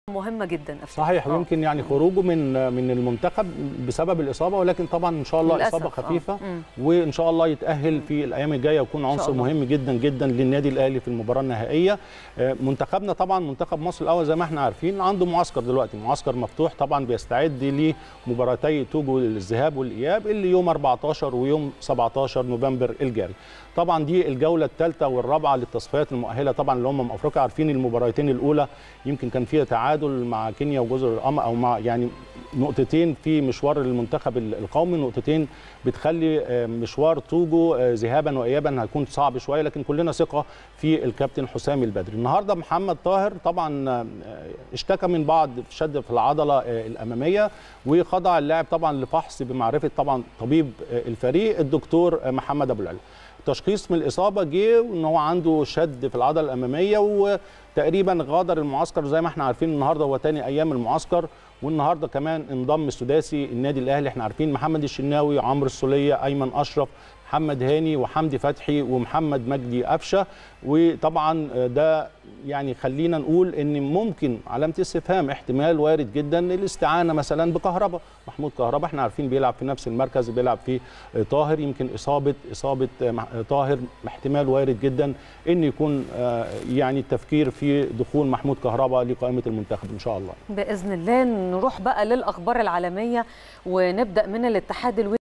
مهمه جدا أفتكر. صحيح آه. ويمكن يعني خروجه من من المنتخب بسبب الاصابه ولكن طبعا ان شاء الله للأسف، اصابه آه. خفيفه مم. وان شاء الله يتاهل في الايام الجايه ويكون شاء عنصر الله. مهم جدا جدا للنادي الاهلي في المباراه النهائيه آه، منتخبنا طبعا منتخب مصر الاول زي ما احنا عارفين عنده معسكر دلوقتي معسكر مفتوح طبعا بيستعد لمباراتي توجو الذهاب والاياب اللي يوم 14 ويوم 17 نوفمبر الجاري طبعا دي الجوله الثالثه والرابعه للتصفيات المؤهله طبعا لامم افريقيا عارفين المباراتين الاولى يمكن كان فيها تعادل مع كينيا وجزر القمر او مع يعني نقطتين في مشوار المنتخب القومي نقطتين بتخلي آه، مشوار توجو آه، ذهابا وايابا هيكون صعب شويه لكن كلنا ثقه في الكابتن حسام البدري النهارده محمد طاهر طبعا آه، اشتكى من بعض شد في العضله آه، الاماميه وخضع اللاعب طبعا لفحص بمعرفه طبعا طبيب آه، الفريق الدكتور آه، محمد ابو العلا تشخيص من الاصابه جه ان هو عنده شد في العضله الاماميه وتقريبا غادر المعسكر زي ما احنا عارفين النهارده هو تاني ايام المعسكر والنهارده كمان انضم السداسي النادي الاهلي احنا عارفين محمد الشناوي عمرو السوليه ايمن اشرف محمد هاني وحمدي فتحي ومحمد مجدي قفشه وطبعا ده يعني خلينا نقول ان ممكن علامه استفهام احتمال وارد جدا الاستعانه مثلا بكهربا محمود كهربا احنا عارفين بيلعب في نفس المركز بيلعب في طاهر يمكن اصابه اصابه طاهر احتمال وارد جدا ان يكون آه، يعني التفكير في دخول محمود كهربا لقائمه المنتخب ان شاء الله باذن الله نروح بقى للاخبار العالميه ونبدا من الاتحاد الودي